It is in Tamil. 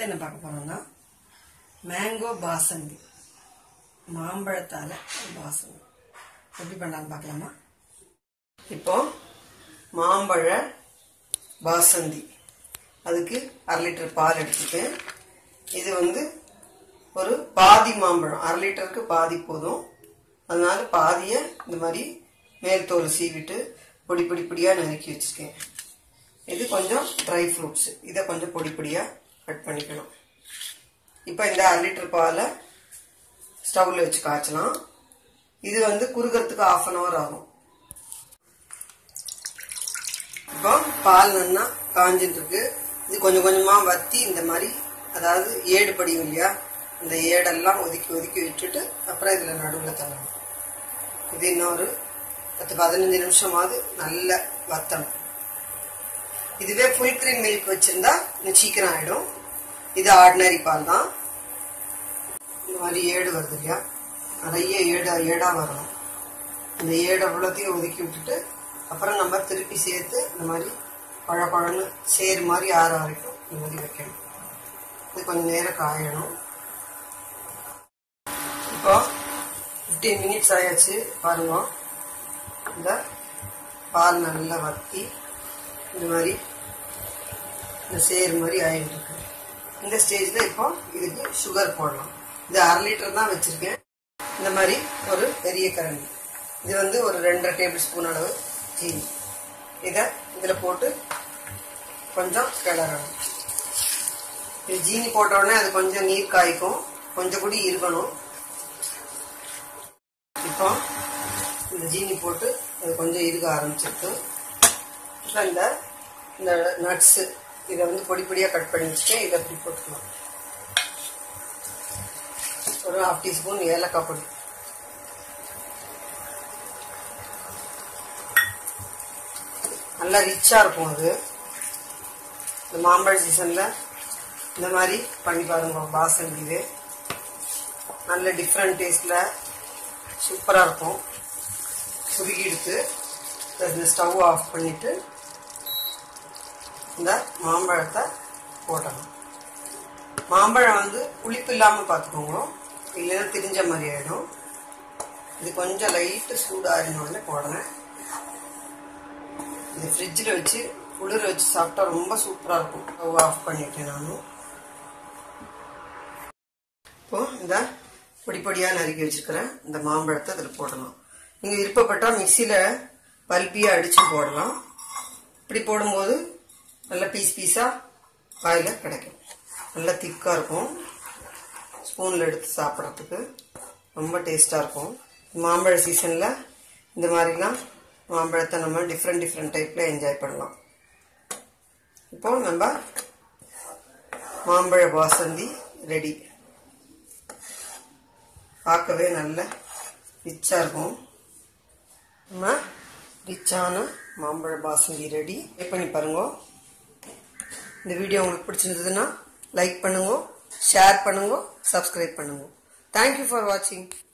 என்ன பார்க்க போறோம்னா மேங்கோ பாசந்தி மாம்பழத்தால பாசந்தி எப்படி பண்ணலான்னு பார்க்கலாமா இப்போ மாம்பழ பாசந்தி அதுக்கு அரை லிட்டர் பால் எடுத்துக்கேன் இது வந்து ஒரு பாதி மாம்பழம் அரை லிட்டருக்கு பாதி போதும் அதனால பாதியை இந்த மாதிரி மேல் தோல் சீவிட்டு பொடி பொடி பொடியாக நறுக்கி வச்சுருக்கேன் இது கொஞ்சம் ட்ரை ஃப்ரூட்ஸ் இதை கொஞ்சம் பொடி பொடியாக கட் பண்ணிக்கணும் இப்போ இந்த அரை லிட்டர் பாலை ஸ்டவ்வில் வச்சு காய்ச்சலாம் இது வந்து குறுகிறதுக்கு ஆஃப் அன் ஹவர் ஆகும் இப்போ பால் நல்லா காஞ்சிட்டு இருக்கு இது கொஞ்சம் கொஞ்சமாக வத்தி இந்த மாதிரி அதாவது ஏடு படியும் இல்லையா இந்த ஏடெல்லாம் ஒதுக்கி ஒதுக்கி விட்டுட்டு அப்புறம் இதில் நடுவில் தள்ளணும் இது இன்னொரு பத்து பதினஞ்சு நிமிஷமாவது நல்ல வத்தணும் இதுவே ஃபுல் கிரீம் மில்க் வச்சிருந்தா இன்னும் சீக்கிரம் ஆயிடும் இது ஆர்டினரி பால் தான் இந்த மாதிரி ஏடு வருது இல்லையா நிறைய ஏடா ஏடா வரணும் இந்த ஏடை அவ்வளோத்தையும் ஒதுக்கி விட்டுட்டு அப்புறம் நம்ம திருப்பி சேர்த்து இந்த மாதிரி பழ பழன்னு சேர் மாதிரி ஆற வரைக்கும் இந்த மாதிரி வைக்கணும் இது கொஞ்சம் நேரம் காயணும் இப்போ ஃபிஃப்டீன் மினிட்ஸ் ஆயாச்சு பாருங்க இந்த பால் நல்லா வத்தி இந்த மாதிரி இந்த சேர் மாதிரி ஆயிட்டு இருக்கு இந்த ஸ்டேஜில் இப்போ இதுக்கு சுகர் போடலாம் இது அரை லிட்டர் தான் வச்சுருக்கேன் இந்த மாதிரி ஒரு பெரிய கரண்டி இது வந்து ஒரு ரெண்டரை டேபிள் ஸ்பூன் அளவு சீனி இதை இதில் போட்டு கொஞ்சம் கிளறணும் இது ஜீனி போட்ட உடனே அது கொஞ்சம் நீர் காய்க்கும் கொஞ்சம் கூட இருக்கணும் இப்போ இந்த ஜீனி போட்டு அது கொஞ்சம் இருக்க ஆரம்பிச்சிருக்கு இப்போ இந்த இந்த நட்ஸு இதை வந்து பொடி பொடியாக கட் பண்ணி வச்சுட்டு இதை அப்படி போட்டுக்கலாம் ஒரு ஹாஃப் டீஸ்பூன் ஏலக்காய் பொடி நல்லா ரிச்சாக இருக்கும் அது இந்த மாம்பழ சீசனில் இந்த மாதிரி பண்ணி பாருங்க பாசந்தி இது நல்ல டிஃப்ரெண்ட் டேஸ்டில் சூப்பராக இருக்கும் சுருகி எடுத்து இந்த ஸ்டவ் ஆஃப் பண்ணிவிட்டு இந்த மாம்பழத்தை போட்டணும் மாம்பழம் வந்து புளிப்பு இல்லாமல் பார்த்துக்கோங்க இல்லைன்னா திரிஞ்ச மாதிரி ஆகிடும் இது கொஞ்சம் லைட்டு சூடாகினோடனே போடுறேன் இது ஃப்ரிட்ஜில் வச்சு குளிர வச்சு சாப்பிட்டா ரொம்ப சூப்பராக இருக்கும் ஸ்டவ் ஆஃப் பண்ணிட்டேன் நானும் இப்போ இந்த பொடி பொடியாக நறுக்கி வச்சுருக்கிறேன் இந்த மாம்பழத்தை அதில் போடலாம் நீங்கள் விருப்பப்பட்டால் மிக்சியில் பல்பியாக அடித்து போடலாம் இப்படி போடும்போது நல்ல பீஸ் பீஸாக வாயில் கிடைக்கும் நல்லா திக்காக இருக்கும் ஸ்பூனில் எடுத்து சாப்பிட்றதுக்கு ரொம்ப டேஸ்ட்டாக இருக்கும் மாம்பழ சீசனில் இந்த மாதிரிலாம் மாம்பழத்தை நம்ம டிஃப்ரெண்ட் டிஃப்ரெண்ட் டைப்பில் என்ஜாய் பண்ணலாம் இப்போ நம்ம மாம்பழ பாசந்தி ரெடி பார்க்கவே நல்ல ரிச்சாக இருக்கும் நம்ம ரிச்சான மாம்பழ பாசந்தி ரெடி ட்ரை பண்ணி பாருங்க இந்த வீடியோ உங்களுக்கு பிடிச்சிருந்ததுன்னா லைக் பண்ணுங்க ஷேர் பண்ணுங்க சப்ஸ்கிரைப் பண்ணுங்க தேங்க்யூ ஃபார் வாட்சிங்